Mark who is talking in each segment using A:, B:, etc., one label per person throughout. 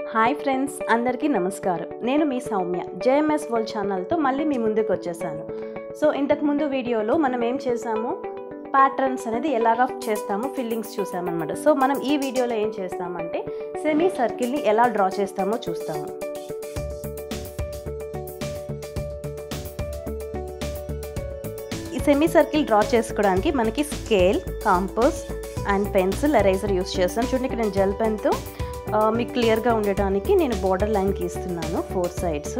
A: hi friends అందరికీ నమస్కారం నేను మీ సౌమ్య జేఎంఎస్ వరల్డ్ ఛానల్తో మళ్ళీ మీ ముందుకు వచ్చేసాను సో ఇంతకుముందు వీడియోలో మనం ఏం చేసాము ప్యాటర్న్స్ అనేది ఎలాగా చేస్తాము ఫిల్లింగ్స్ చూసామన్నమాట సో మనం ఈ వీడియోలో ఏం చేస్తామంటే సెమీ సర్కిల్ని ఎలా డ్రా చేస్తామో చూస్తాము ఈ సెమీ సర్కిల్ డ్రా చేసుకోవడానికి మనకి scale compass and pencil eraser use చేస్తాను చూడండి ఇక్కడ నేను జెల్ పెన్తో మీకు క్లియర్గా ఉండటానికి నేను బార్డర్ లైన్ గీస్తున్నాను four sides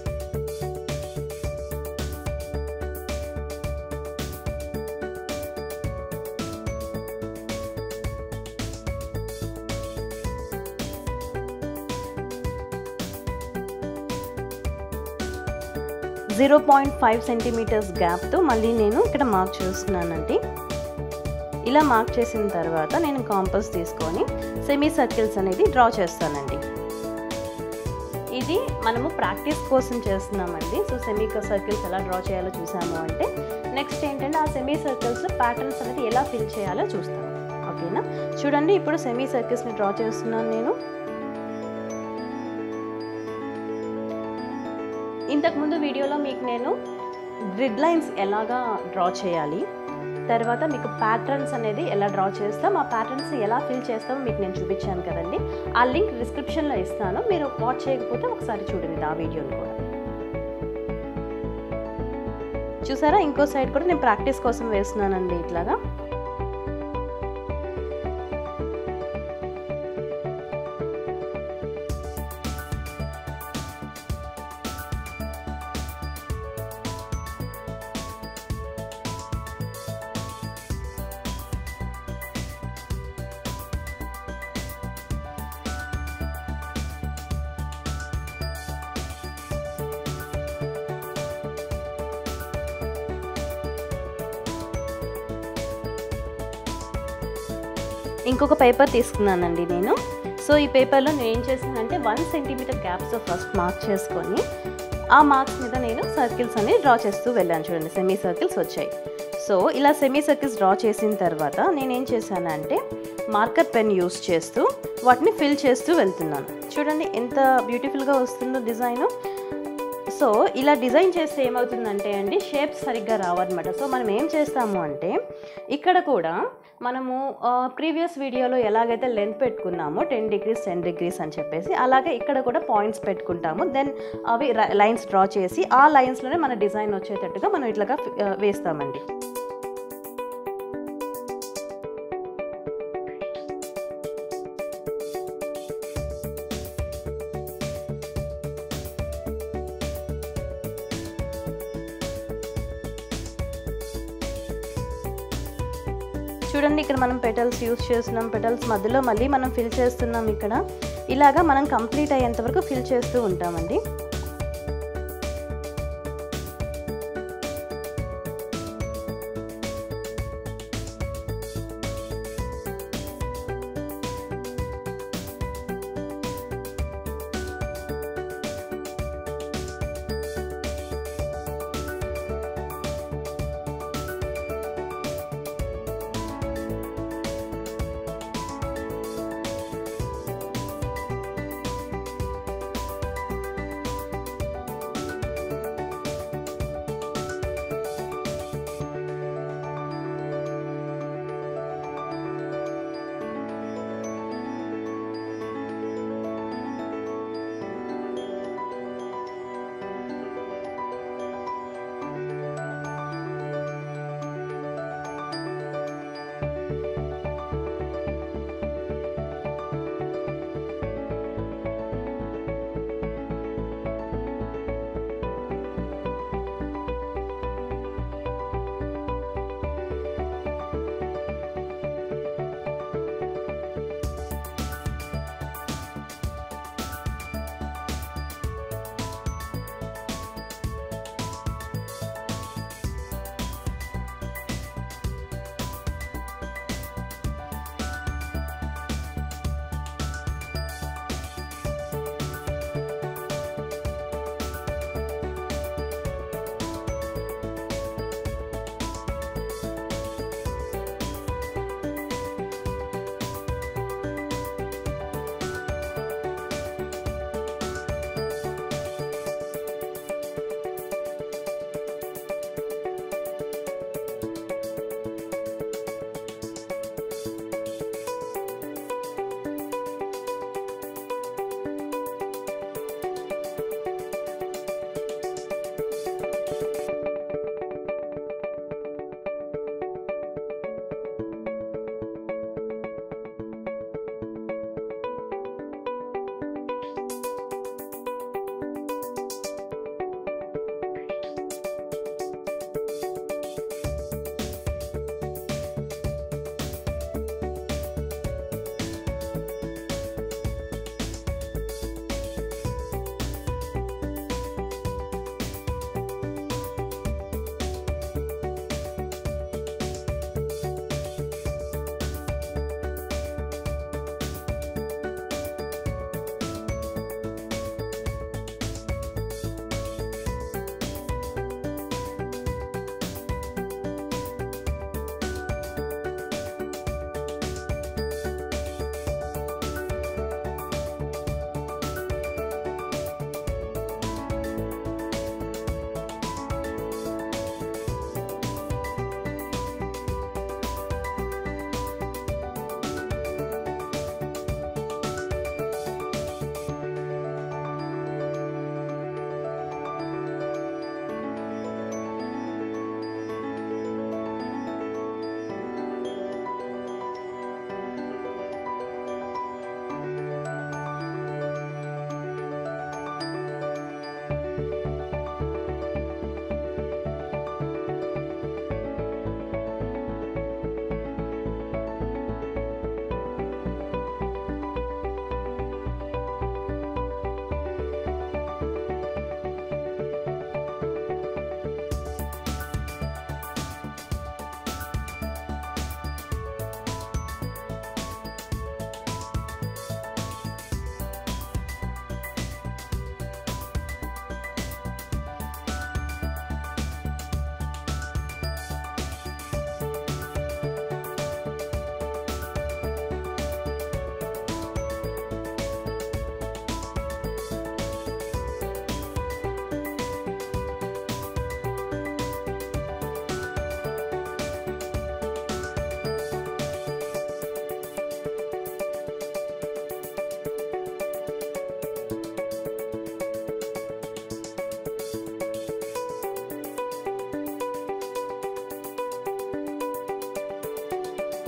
A: zero point five centimetres గ్యాప్తో మళ్ళీ నేను ఇక్కడ మార్క్ చేస్తున్నానండి ఇలా మార్క్ చేసిన తర్వాత నేను కాంపస్ తీసుకొని సెమీ సర్కిల్స్ అనేది డ్రా చేస్తానండి ఇది మనము ప్రాక్టీస్ కోసం చేస్తున్నామండి సో సెమీ సర్కిల్స్ ఎలా డ్రా చేయాలో చూసాము అంటే నెక్స్ట్ ఏంటంటే ఆ సెమీ సర్కిల్స్ ప్యాటర్న్స్ అనేది ఎలా ఫిల్ చేయాలో చూస్తాం ఓకేనా చూడండి ఇప్పుడు సెమీ సర్కిల్స్ని డ్రా చేస్తున్నాను నేను ఇంతకుముందు వీడియోలో మీకు నేను గ్రిడ్ లైన్స్ ఎలాగా డ్రా చేయాలి తర్వాత మీకు ప్యాటర్న్స్ అనేది ఎలా డ్రా చేస్తాం ఆ ప్యాటర్న్స్ ఎలా ఫిల్ చేస్తామో మీకు నేను చూపించాను కదండి ఆ లింక్ డిస్క్రిప్షన్లో ఇస్తాను మీరు వాచ్ చేయకపోతే ఒకసారి చూడండి ఆ వీడియోని కూడా చూసారా ఇంకో సైడ్ కూడా నేను ప్రాక్టీస్ కోసం వేస్తున్నానండి ఇట్లాగా ఇంకొక పేపర్ తీసుకున్నానండి నేను సో ఈ పేపర్లో నేను ఏం చేశానంటే వన్ సెంటీమీటర్ గ్యాప్స్తో ఫస్ట్ మార్క్ చేసుకొని ఆ మార్క్స్ మీద నేను సర్కిల్స్ అనేవి డ్రా చేస్తూ వెళ్ళాను చూడండి సెమీ సర్కిల్స్ వచ్చాయి సో ఇలా సెమీ సర్కిల్స్ డ్రా చేసిన తర్వాత నేనేం చేశానంటే మార్కర్ పెన్ యూస్ చేస్తూ వాటిని ఫిల్ చేస్తూ వెళ్తున్నాను చూడండి ఎంత బ్యూటిఫుల్గా వస్తుందో డిజైను సో ఇలా డిజైన్ చేస్తే ఏమవుతుందంటే అండి షేప్స్ సరిగ్గా రావన్నమాట సో మనం ఏం చేస్తాము అంటే ఇక్కడ కూడా మనము ప్రీవియస్ వీడియోలో ఎలాగైతే లెంత్ పెట్టుకున్నామో టెన్ డిగ్రీస్ టెన్ డిగ్రీస్ అని చెప్పేసి అలాగే ఇక్కడ కూడా పాయింట్స్ పెట్టుకుంటాము దెన్ అవి లైన్స్ డ్రా చేసి ఆ లైన్స్లోనే మన డిజైన్ వచ్చేటట్టుగా మనం ఇట్లాగా వేస్తామండి చూడండి ఇక్కడ మనం పెటల్స్ యూస్ చేస్తున్నాం పెటల్స్ మధ్యలో మళ్ళీ మనం ఫిల్ చేస్తున్నాం ఇక్కడ ఇలాగా మనం కంప్లీట్ అయ్యేంత వరకు ఫిల్ చేస్తూ ఉంటామండి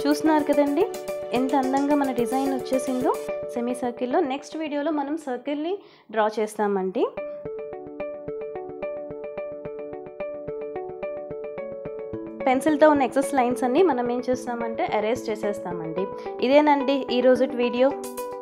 A: చూస్తున్నారు కదండి ఎంత అందంగా మన డిజైన్ వచ్చేసిందో సెమీ సర్కిల్లో నెక్స్ట్ వీడియోలో మనం సర్కిల్ని డ్రా చేస్తామండి పెన్సిల్తో ఉన్న ఎక్సెస్ లైన్స్ అన్ని మనం ఏం చేస్తామంటే అరేస్ చేసేస్తామండి ఇదేనండి ఈరోజు వీడియో